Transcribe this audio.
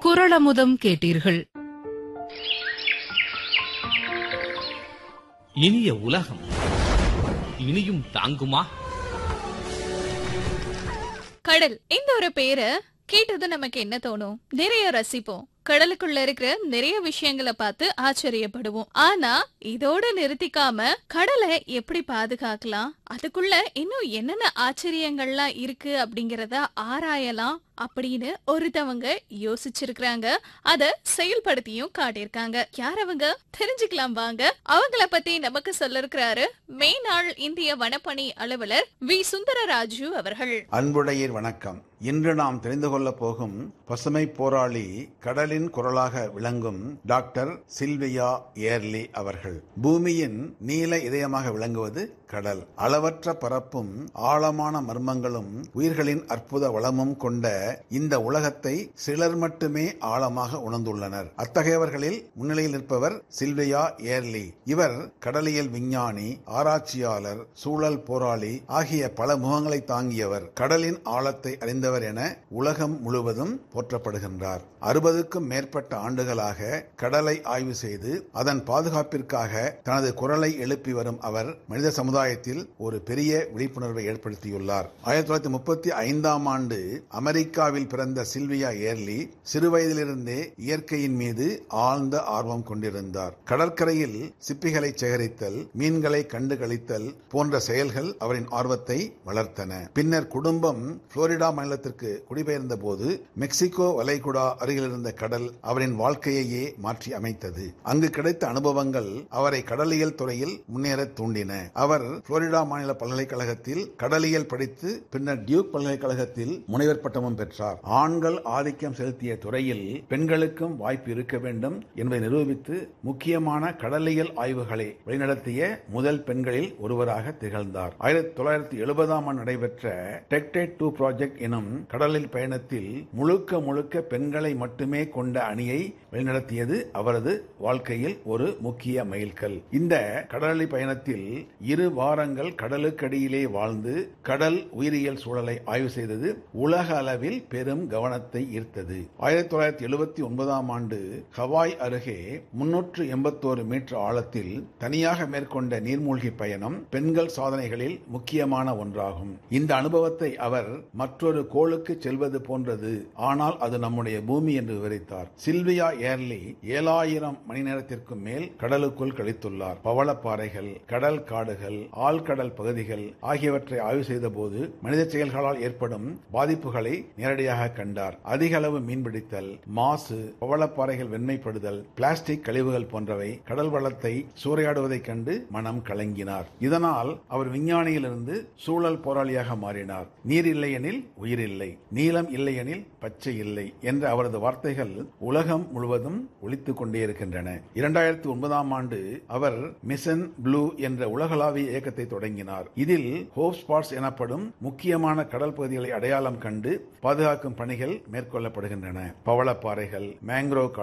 குரளமுதம் கேட்டீர்கள் இனிய உலகம் இனியும் தாங்குமா கடல் இந்த ஒரு பேரை கேட்டது நமக்கு என்ன தோணும் நிறைய ரசிப்போம் கடலுக்குள்ள இருக்கிற நிறைய விஷயங்களை பார்த்து ஆச்சரியப்படுவோம் ஆனா இதோட நிறுத்திக்காம கடலை எப்படி பாதுகாக்கலாம் அதுக்குள்ள இன்னும் என்னென்ன ஆச்சரியங்கள்லாம் இருக்கு அப்படிங்கறத ஆராயலாம் அப்படின்னு ஒருத்தவங்க யோசிச்சிருக்கிறாங்க அத செயல்படுத்தியும் காட்டியிருக்காங்க யார் அவங்க தெரிஞ்சுக்கலாம் வாங்க அவங்கள பத்தி நமக்கு சொல்ல இருக்கிறாரு மேனாள் இந்திய வனப்பணி அலுவலர் வி சுந்தரராஜு அவர்கள் அன்புடையீர் வணக்கம் இன்று நாம் தெரிந்து கொள்ளப் போகும் பசுமை போராளி கடலின் குரலாக விளங்கும் டாக்டர் சில்வியா ஏர்லி அவர்கள் பூமியின் நீல இதயமாக விளங்குவது கடல் அளவற்ற பரப்பும் ஆழமான மர்மங்களும் உயிர்களின் அற்புத வளமும் கொண்ட இந்த உலகத்தை சிலர் மட்டுமே ஆழமாக உணர்ந்துள்ளனர் அத்தகையவர்களில் முன்னிலையில் நிற்பவர் சில்வியா ஏர்லி இவர் கடலியல் விஞ்ஞானி ஆராய்ச்சியாளர் சூழல் போராளி ஆகிய பல முகங்களை தாங்கியவர் கடலின் ஆழத்தை அறிந்தவர் என உலகம் முழுவதும் போற்றப்படுகின்றார் அறுபதுக்கும் மேற்பட்ட ஆண்டுகளாக கடலை ஆய்வு செய்து அதன் பாதுகாப்பிற்காக தனது குரலை எழுப்பி வரும் அவர் மனித சமுதாயத்தில் ஒரு பெரிய விழிப்புணர்வை ஏற்படுத்தியுள்ளார் ஆயிரத்தி தொள்ளாயிரத்தி முப்பத்தி ஐந்தாம் ஆண்டு அமெரிக்காவில் பிறந்த சில்வியா ஏர்லி சிறுவயதிலிருந்தே இயற்கையின் மீது ஆழ்ந்த ஆர்வம் கொண்டிருந்தார் கடற்கரையில் சிப்பிகளை சேகரித்தல் மீன்களை கண்டு களித்தல் போன்ற செயல்கள் அவரின் ஆர்வத்தை வளர்த்தன பின்னர் குடும்பம் புளோரிடா மாநிலத்திற்கு குடிபெயர்ந்த போது மெக்சிகோ வளைகுடா அருகில் இருந்த கடல் அவரின் வாழ்க்கையையே மாற்றி அமைத்தது அங்கு கிடைத்த அனுபவங்கள் அவரை கடலியல் துறையில் முன்னேற தூண்டின அவர் புளோரிடா மாநில பல்கலைக்கழகத்தில் கடலியல் படித்து பின்னர் டியூக் பல்கலைக்கழகத்தில் முனைவர் பட்டமும் பெற்றார் ஆண்கள் ஆதிக்கம் செலுத்திய துறையில் பெண்களுக்கும் வாய்ப்பு இருக்க வேண்டும் என்பதை நிரூபித்து முக்கியமான கடலியல் ஆய்வுகளை வழிநடத்திய முதல் பெண்களில் ஒருவராக திகழ்ந்தார் ஆயிரத்தி தொள்ளாயிரத்தி எழுபதாம் ஆண்டு நடைபெற்ற டெக்டேட் டூ ப்ராஜெக்ட் எனும் கடலில் பயணத்தில் முழுக்க முழுக்க பெண்களை மட்டுமே கொண்ட அணியை வழிநடத்தியது அவரது வாழ்க்கையில் ஒரு முக்கிய மைல்கல் இந்த கடலி பயணத்தில் இரு வாரங்கள் கடலுக்கடியிலே வாழ்ந்து கடல் உயிரியல் சூழலை ஆய்வு செய்தது உலக அளவில் பெரும் கவனத்தை ஈர்த்தது ஆயிரத்தி தொள்ளாயிரத்தி எழுபத்தி ஒன்பதாம் ஆண்டு ஹவாய் அருகே முன்னூற்று எண்பத்தோரு மீட்டர் ஆழத்தில் தனியாக மேற்கொண்ட நீர்மூழ்கி பயணம் பெண்கள் சாதனைகளில் முக்கியமான ஒன்றாகும் இந்த அனுபவத்தை அவர் மற்றொரு கோளுக்கு செல்வது போன்றது ஆனால் அது நம்முடைய பூமி என்று விவரித்தார் சில்வியா ஏர்லி ஏழாயிரம் மணி நேரத்திற்கும் மேல் கடலுக்குள் கழித்துள்ளார் பவளப்பாறைகள் கடல் காடுகள் ஆழ்கடல் பகுதிகள் ஆகியவற்றை ஆய்வு செய்த போது மனித செயல்களால் ஏற்படும் பாதிப்புகளை நேரடியாக கண்டார் அதிக அளவு மீன்பிடித்தல் மாசு பவளப்பாறைகள் வெண்மைப்படுதல் பிளாஸ்டிக் கழிவுகள் போன்றவை கடல் வளத்தை சூறையாடுவதைக் கண்டு மனம் கலங்கினார் இதனால் அவர் விஞ்ஞானியிலிருந்து சூழல் போராளியாக மாறினார் நீர் இல்லையெனில் உயிர் இல்லை நீளம் இல்லையெனில் பச்சை இல்லை என்ற அவரது வார்த்தைகள் உலகம் முழுவதும் ஒலித்துக் கொண்டே இருக்கின்றன இரண்டாயிரத்தி ஒன்பதாம் ஆண்டு அவர் மிஷன் ப்ளூ என்ற உலகளாவிய இயக்கத்தை தொடங்கினார் இதில் ஹோப் ஸ்பாட்ஸ் எனப்படும் முக்கியமான கடல் பகுதிகளை அடையாளம் கண்டு பாதுகாக்கும் பணிகள் மேற்கொள்ளப்படுகின்றன பவளப்பாறைகள் மேங்க்ரோவ்